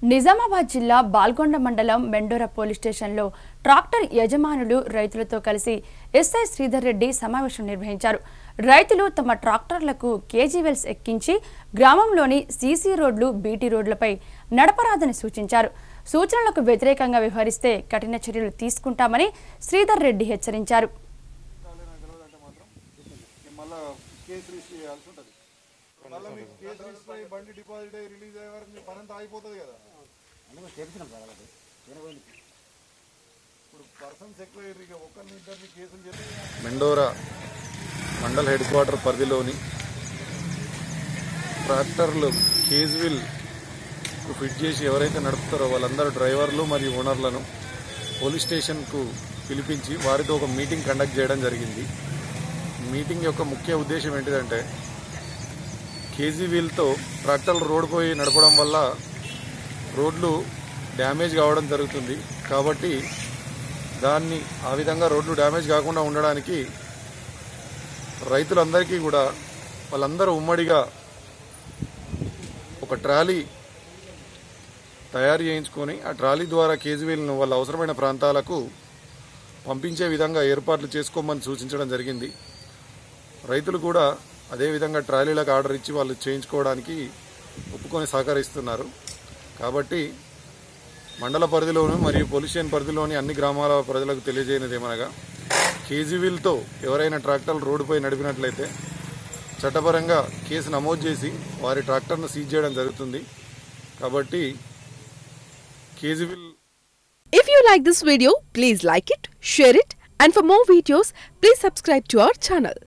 నిజామాబాద్ జిల్లా బాల్కొండ మండలం మెండోర పోలీస్ స్టేషన్లో ట్రాక్టర్ యజమానులు రైతులతో కలిసి ఎస్ఐ శ్రీధర్ రెడ్డి సమావేశం నిర్వహించారు రైతులు తమ ట్రాక్టర్లకు కేజీవెల్స్ ఎక్కించి గ్రామంలోని సీసీ రోడ్లు బీటీ రోడ్లపై నడపరాదని సూచించారు సూచనలకు వ్యతిరేకంగా వ్యవహరిస్తే కఠిన చర్యలు తీసుకుంటామని శ్రీధర్ రెడ్డి హెచ్చరించారు మళ్ళా కేసు రిజిస్టర్ చేయాల్సి ఉంటుంది మళ్ళీ మీకు కేసు రిజిస్టర్ అయ్యి బండి డిపాజిట్ అయ్యి రిలీజ్ అయ్యే వరకు మీ పని అంతా అయిపోతుంది కదా ఇప్పుడు పర్సన్స్ ఎక్కువ అయ్యారు ఇక ఒకరిని ఇద్దరిని కేసులు చేసి మెండోరా మండల్ హెడ్ క్వార్టర్ పరిధిలోని ట్రాక్టర్లు కేజ్విల్ ఫిట్ చేసి ఎవరైతే నడుపుతారో వాళ్ళందరూ డ్రైవర్లు మరియు ఓనర్లను పోలీస్ స్టేషన్కు పిలిపించి వారితో ఒక మీటింగ్ కండక్ట్ చేయడం జరిగింది మీటింగ్ యొక్క ముఖ్య ఉద్దేశం ఏంటిదంటే కేజీ వీల్తో ట్రాక్టర్లు రోడ్ పోయి నడపడం వల్ల రోడ్లు డ్యామేజ్ కావడం జరుగుతుంది కాబట్టి దాన్ని ఆ విధంగా రోడ్లు డ్యామేజ్ కాకుండా ఉండడానికి రైతులందరికీ కూడా వాళ్ళందరూ ఉమ్మడిగా ఒక ట్రాలీ తయారు చేయించుకొని ఆ ట్రాలీ ద్వారా కేజీవీలను వాళ్ళ అవసరమైన ప్రాంతాలకు పంపించే విధంగా ఏర్పాట్లు చేసుకోమని సూచించడం జరిగింది రైతులు కూడా అదేవిధంగా ట్రాలీలకు ఆర్డర్ ఇచ్చి వాళ్ళు చేయించుకోవడానికి ఒప్పుకొని సహకరిస్తున్నారు కాబట్టి మండల పరిధిలోను మరియు పోలీస్ స్టేషన్ పరిధిలోని అన్ని గ్రామాల ప్రజలకు తెలియజేయనిది ఏమనగా కేజీవీలతో ఎవరైనా ట్రాక్టర్లు రోడ్డుపై నడిపినట్లయితే చట్టపరంగా కేసు నమోదు చేసి వారి ట్రాక్టర్ను సీజ్ చేయడం జరుగుతుంది కాబట్టి కేజీవీల్ If you like this video, please like it, share it, and for more videos, please subscribe to our channel.